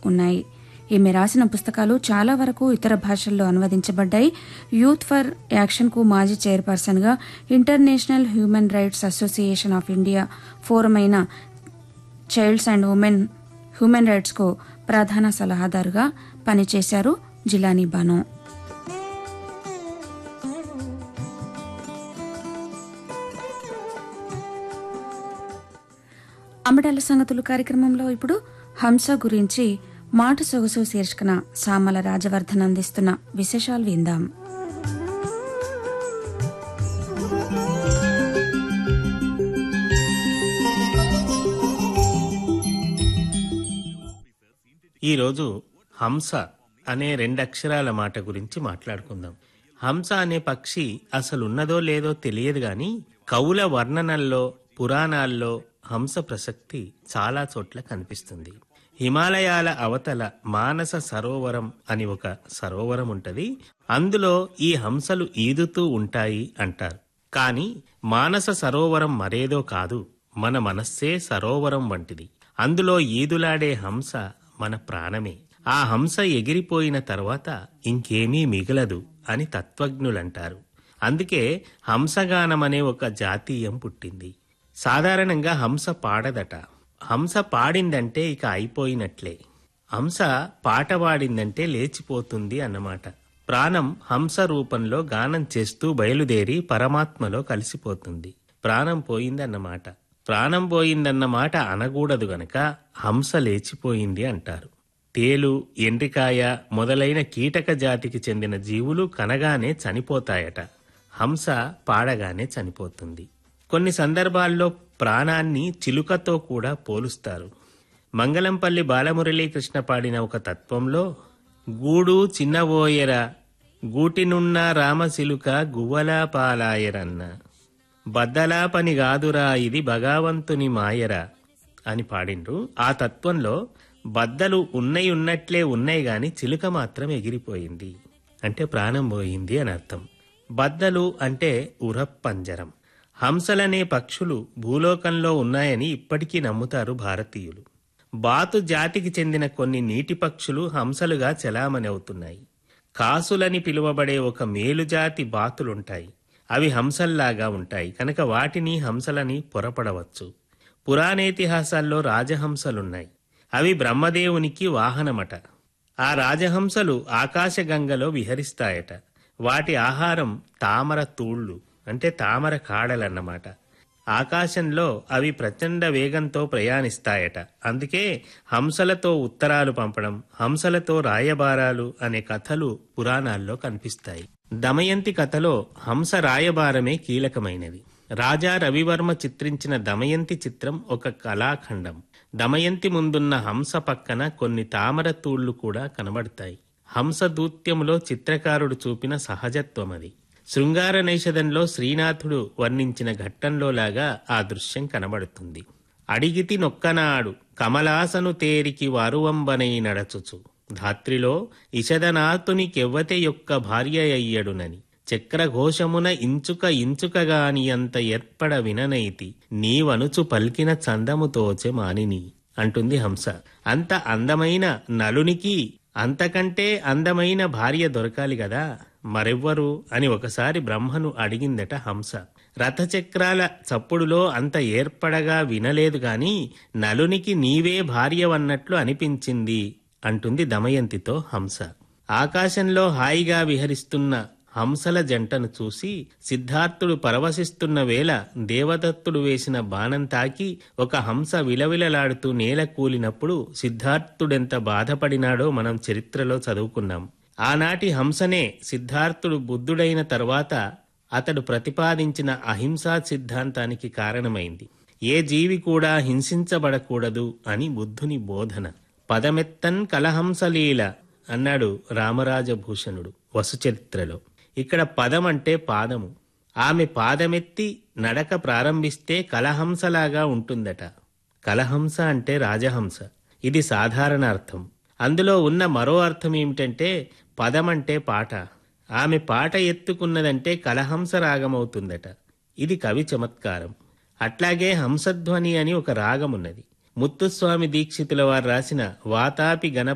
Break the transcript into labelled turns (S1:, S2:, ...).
S1: ఉన్నాయి ఈమె రాసిన పుస్తకాలు చాలా వరకు ఇతర భాషల్లో అనువదించబడ్డాయి యూత్ ఫర్ యాక్షన్కు మాజీ చైర్పర్సన్గా international human rights association of India forum అయిన చైల్డ్స్ అండ్ ఉమెన్ హ్యూమన్ రైట్స్కు ప్రధాన సలహాదారుగా పనిచేశారు జిలానీ బానో అమ్మడాల సంగతులు కార్యక్రమంలో ఇప్పుడు హంస గురించి మాట సొగసు శీర్షికన సామల రాజవర్ధన్ అందిస్తున్న విశేషాలు విందాం
S2: ఈరోజు హంస అనే రెండక్షరాల మాట గురించి మాట్లాడుకుందాం హంస అనే పక్షి అసలున్నదో లేదో తెలియదు గాని కవుల వర్ణనల్లో పురాణాల్లో హంస ప్రసక్తి చాలా చోట్ల కనిపిస్తుంది హిమాలయాల అవతల మానస సరోవరం అని ఒక సరోవరం ఉంటది అందులో ఈ హంసలు ఈదుతూ ఉంటాయి అంటారు కాని మానస సరోవరం మరేదో కాదు మన మనస్సే సరోవరం వంటిది అందులో ఈదులాడే హంస మన ప్రాణమే ఆ హంస ఎగిరిపోయిన తర్వాత ఇంకేమీ మిగలదు అని తత్వజ్ఞులంటారు అందుకే హంసగానమనే ఒక జాతీయం పుట్టింది సాధారణంగా హంస పాడదట హంస పాడిందంటే ఇక అయిపోయినట్లే హంస పాట పాడిందంటే లేచిపోతుంది అన్నమాట ప్రాణం హంస రూపంలో గానం చేస్తూ బయలుదేరి పరమాత్మలో కలిసిపోతుంది ప్రాణం పోయిందన్నమాట ప్రాణం పోయిందన్న మాట అనకూడదు గనక హంస లేచిపోయింది అంటారు తేలు ఎండ్రికాయ మొదలైన కీటక జాతికి చెందిన జీవులు కనగానే చనిపోతాయట హంస పాడగానే చనిపోతుంది కొన్ని సందర్భాల్లో ప్రాణాన్ని చిలుకతో కూడా పోలుస్తారు మంగళంపల్లి బాలమురళీకృష్ణ పాడిన ఒక తత్వంలో గూడు చిన్నబోయెర గూటినున్న రామసిలుక గువ్వలా పాలాయరన్న బద్దలా పని గాదురా ఇది భగవంతుని మాయరా అని పాడిండ్రు ఆ తత్వంలో బద్దలు ఉన్నయి ఉన్నట్లే ఉన్నాయి గాని చిలుక మాత్రం ఎగిరిపోయింది అంటే ప్రాణం పోయింది అని అర్థం బద్దలు అంటే ఉరప్పంజరం హంసలనే పక్షులు భూలోకంలో ఉన్నాయని ఇప్పటికీ నమ్ముతారు భారతీయులు బాతు జాతికి చెందిన కొన్ని నీటి పక్షులు హంసలుగా చెలామణి అవుతున్నాయి కాసులని పిలువబడే ఒక మేలుజాతి బాతులుంటాయి అవి హంసల్లాగా ఉంటాయి కనుక వాటిని హంసలని పొరపడవచ్చు పురాణేతిహాసాల్లో రాజహంసలున్నాయి అవి బ్రహ్మదేవునికి వాహనమట ఆ రాజహంసలు ఆకాశగంగలో విహరిస్తాయట వాటి ఆహారం తామర తూళ్ళు అంటే తామర కాడలన్నమాట ఆకాశంలో అవి ప్రచండ వేగంతో ప్రయాణిస్తాయట అందుకే హంసలతో ఉత్తరాలు పంపడం హంసలతో రాయబారాలు అనే కథలు పురాణాల్లో కనిపిస్తాయి దమయంతి కథలో హంస రాయబారమే కీలకమైనది రాజా రవివర్మ చిత్రించిన దమయంతి చిత్రం ఒక కళాఖండం దమయంతి ముందున్న హంస పక్కన కొన్ని తామర తూళ్లు కూడా కనబడతాయి హంస దూత్యములో చిత్రకారుడు చూపిన సహజత్వం అది శృంగార నైషధంలో శ్రీనాథుడు వర్ణించిన ఘట్టంలోలాగా ఆ దృశ్యం కనబడుతుంది అడిగితి నొక్కనాడు కమలాసను తేరికి వారువంబనై నడచుచు ధాత్రిలో ఇషదనాథునికెవ్వతే యొక్క భార్య అయ్యడునని చక్రఘోషమున ఇంచుక ఇంచుకగాని అంత ఏర్పడ విననైతి నీవనుచు పల్కిన చందముతోచె మానిని అంటుంది హంస అంత అందమైన నలునికి అంతకంటే అందమైన భార్య దొరకాలి గదా మరెవ్వరు అని ఒకసారి బ్రహ్మను అడిగిందట హంస రథచక్రాల చప్పుడులో అంత ఏర్పడగా వినలేదు గాని నలునికి నీవే భార్యవన్నట్లు అనిపించింది అంటుంది దమయంతితో హంస ఆకాశంలో హాయిగా విహరిస్తున్న హంసల జంటను చూసి సిద్ధార్థుడు పరవశిస్తున్న వేళ దేవదత్తుడు వేసిన బాణం తాకి ఒక హంస విలవిలలాడుతూ నేల కూలినప్పుడు సిద్ధార్థుడెంత బాధపడినాడో మనం చరిత్రలో చదువుకున్నాం ఆనాటి హంసనే సిద్ధార్థుడు బుద్ధుడైన తర్వాత అతడు ప్రతిపాదించిన అహింసా సిద్ధాంతానికి కారణమైంది ఏ జీవి కూడా హింసించబడకూడదు అని బుద్ధుని బోధన పదమెత్తన్ కలహంసలీల అన్నాడు రామరాజభూషణుడు వసుచరిత్రలో ఇక్కడ పదం అంటే పాదము ఆమె పాదమెత్తి నడక ప్రారంభిస్తే కలహంసలాగా ఉంటుందట కలహంస అంటే రాజహంస ఇది సాధారణ అర్థం అందులో ఉన్న మరో అర్థం ఏమిటంటే పదమంటే పాట ఆమె పాట ఎత్తుకున్నదంటే కలహంస రాగమవుతుందట ఇది కవి చమత్కారం అట్లాగే హంసధ్వని అని ఒక రాగమున్నది ముత్తుస్వామి దీక్షితుల వారు రాసిన వాతాపి గణ